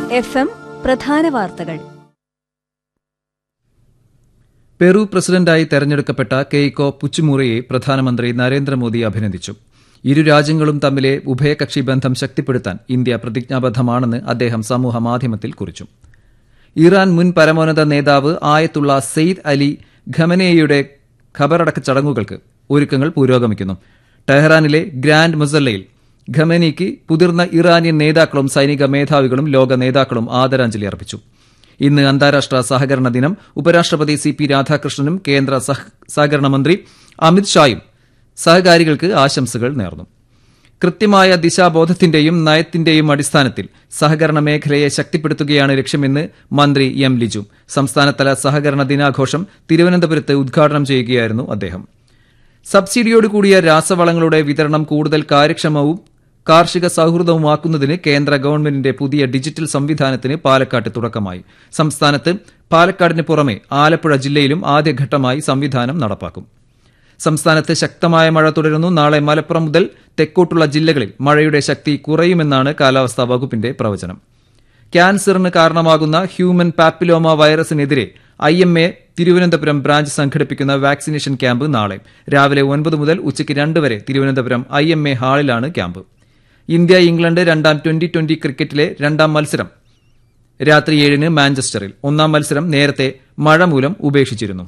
F M പ്രധാന വാർത്തകൾ Peru പ്രസിഡന്റായി തെരഞ്ഞെടുക്കപ്പെട്ട കെയ്കോ പുച്ചുമുറയെ പ്രധാനമന്ത്രി നരേന്ദ്രമോദി അഭിനന്ദിച്ചു ഇരു രാജ്യങ്ങളും തമ്മിലെ ഉഭയകക്ഷി ബന്ധം ശക്തിപ്പെടുത്താൻ ഇന്ത്യ പ്രതിജ്ഞാബദ്ധമാണെന്ന് അദ്ദേഹം സമൂഹമാധ്യമത്തിൽ കുറിച്ചു ഇറാൻ മുൻ പരമോന്നത നേതാവ് ആയത്തുള്ള സെയ്ദ് അലി ഖമനേയുടെ ഖബറടക്ക ചടങ്ങുകൾക്ക് ഒരുക്കങ്ങൾ പുരോഗമിക്കുന്നു ടെഹ്റാനിലെ ഗ്രാൻഡ് മുസല്ലയിൽ ഖമേനിക്ക് മുതിർന്ന ഇറാനിയൻ നേതാക്കളും സൈനിക മേധാവികളും ലോക നേതാക്കളും ആദരാഞ്ജലി അർപ്പിച്ചു ഇന്ന് അന്താരാഷ്ട്ര സഹകരണ ദിനം ഉപരാഷ്ട്രപതി സി പി രാധാകൃഷ്ണനും കേന്ദ്ര സഹകരണ മന്ത്രി അമിത് ഷായും സഹകാരികൾക്ക് ആശംസകൾ നേർന്നു കൃത്യമായ ദിശാബോധത്തിന്റെയും നയത്തിന്റെയും അടിസ്ഥാനത്തിൽ സഹകരണ മേഖലയെ ശക്തിപ്പെടുത്തുകയാണ് ലക്ഷ്യമെന്ന് മന്ത്രി എം ലിജു സംസ്ഥാനതല സഹകരണ ദിനാഘോഷം തിരുവനന്തപുരത്ത് ഉദ്ഘാടനം ചെയ്യുകയായിരുന്നു അദ്ദേഹം സബ്സിഡിയോടുകൂടിയ രാസവളങ്ങളുടെ വിതരണം കൂടുതൽ കാര്യക്ഷമവും കാർഷിക സൌഹൃദവുമാക്കുന്നതിന് കേന്ദ്ര ഗവൺമെന്റിന്റെ പുതിയ ഡിജിറ്റൽ സംവിധാനത്തിന് പാലക്കാട്ട് തുടക്കമായി സംസ്ഥാനത്ത് പാലക്കാടിന് പുറമെ ആലപ്പുഴ ജില്ലയിലും ആദ്യഘട്ടമായി സംവിധാനം നടപ്പാക്കും സംസ്ഥാനത്ത് ശക്തമായ മഴ തുടരുന്നു നാളെ മലപ്പുറം മുതൽ തെക്കോട്ടുള്ള ജില്ലകളിൽ മഴയുടെ ശക്തി കുറയുമെന്നാണ് കാലാവസ്ഥാ വകുപ്പിന്റെ പ്രവചനം ക്യാൻസറിന് കാരണമാകുന്ന ഹ്യൂമൻ പാപ്പിലോമ വൈറസിനെതിരെ I M A Thiruvananthapuram branch സംഘടിപ്പിക്കുന്ന വാക്സിനേഷൻ ക്യാമ്പ് നാളെ രാവിലെ ഒൻപത് മുതൽ ഉച്ചയ്ക്ക് രണ്ട് വരെ തിരുവനന്തപുരം ഐ എം എ ഹാളിലാണ് ക്യാമ്പ് ഇന്ത്യ ഇംഗ്ലണ്ട് രണ്ടാം ട്വന്റി ട്വന്റി ക്രിക്കറ്റിലെ രണ്ടാം മത്സരം രാത്രി ഏഴിന് മാഞ്ചസ്റ്ററിൽ ഒന്നാം മത്സരം നേരത്തെ മഴ മൂലം ഉപേക്ഷിച്ചിരുന്നു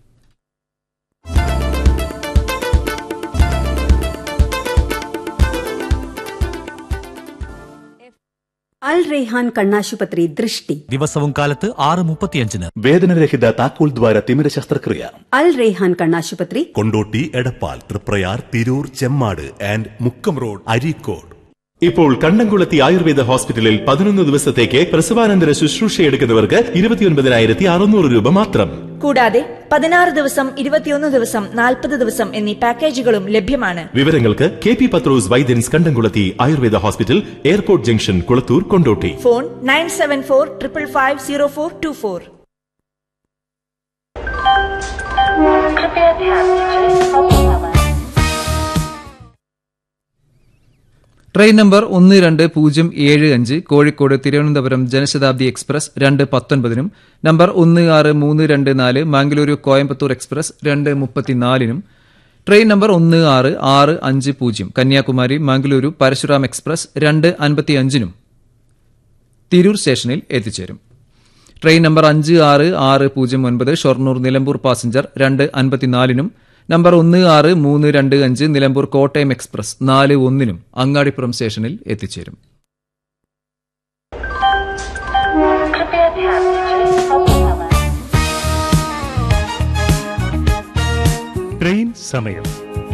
അൽ റെയ്ഹാൻ കണ്ണാശുപത്രി ദൃഷ്ടി ദിവസവും കാലത്ത് ആറ് മുപ്പത്തിയഞ്ചിന് വേദനരഹിത താക്കോൽ ദ്വാര തിമിര ശസ്ത്രക്രിയ അൽ റെയ്ഹാൻ കണ്ണാശുപത്രി കൊണ്ടോട്ടി എടപ്പാൾ തൃപ്രയാർ തിരൂർ ചെമ്മാട് ആൻഡ് മുക്കം റോഡ് അരീക്കോട് ഇപ്പോൾ കണ്ടംകുളത്തി ആയുർവേദ ഹോസ്പിറ്റലിൽ പതിനൊന്ന് ദിവസത്തേക്ക് പ്രസവാനന്തര ശുശ്രൂഷ എടുക്കുന്നവർക്ക് ഇരുപത്തിയൊൻപതിനായിരത്തി അറുന്നൂറ് രൂപ മാത്രം കൂടാതെ പതിനാറ് ദിവസം ഇരുപത്തിയൊന്ന് ദിവസം നാൽപ്പത് ദിവസം എന്നീ പാക്കേജുകളും ലഭ്യമാണ് വിവരങ്ങൾക്ക് K P Pathrose Vaidyans Kandamkulathy Ayurveda hospital airport junction Kulathur Kondotty phone nine seven four triple five zero four two four train number ഒന്ന് രണ്ട് പൂജ്യം ഏഴ് അഞ്ച് കോഴിക്കോട് തിരുവനന്തപുരം ജനശതാബ്ദി എക്സ്പ്രസ് രണ്ട് പത്തൊൻപതിനും നമ്പർ ഒന്ന് ആറ് മൂന്ന് രണ്ട് നാല് മാംഗലൂരു കോയമ്പത്തൂർ എക്സ്പ്രസ് രണ്ട് മുപ്പത്തിനാലിനും ട്രെയിൻ നമ്പർ ഒന്ന് ആറ് ആറ് അഞ്ച് പൂജ്യം കന്യാകുമാരി മാംഗലൂരു പരശുറാം എക്സ്പ്രസ് രണ്ട് അൻപത്തിയഞ്ചിനും തിരൂർ സ്റ്റേഷനിൽ എത്തിച്ചേരും ട്രെയിൻ നമ്പർ അഞ്ച് ആറ് ആറ് പൂജ്യം ഒൻപത് ഷൊർണൂർ നിലമ്പൂർ പാസഞ്ചർ രണ്ട് അൻപത്തിനാലിനും നമ്പർ ഒന്ന് ആറ് മൂന്ന് രണ്ട് അഞ്ച് നിലമ്പൂർ കോട്ടയം എക്സ്പ്രസ് നാല് ഒന്നിനും അങ്ങാടിപ്പുറം സ്റ്റേഷനിൽ എത്തിച്ചേരും ട്രെയിൻ സമയം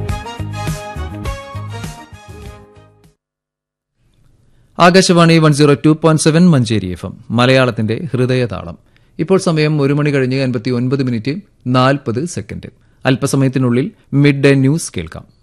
Akashvani one zero two point seven Manjeri F M മലയാളത്തിന്റെ ഹൃദയതാളം ഇപ്പോൾ സമയം ഒരു മണി കഴിഞ്ഞ് അൻപത്തി ഒൻപത് മിനിറ്റ് നാൽപ്പത് സെക്കൻഡ് അല്പസമയത്തിനുള്ളിൽ മിഡ് ഡേ ന്യൂസ് കേൾക്കാം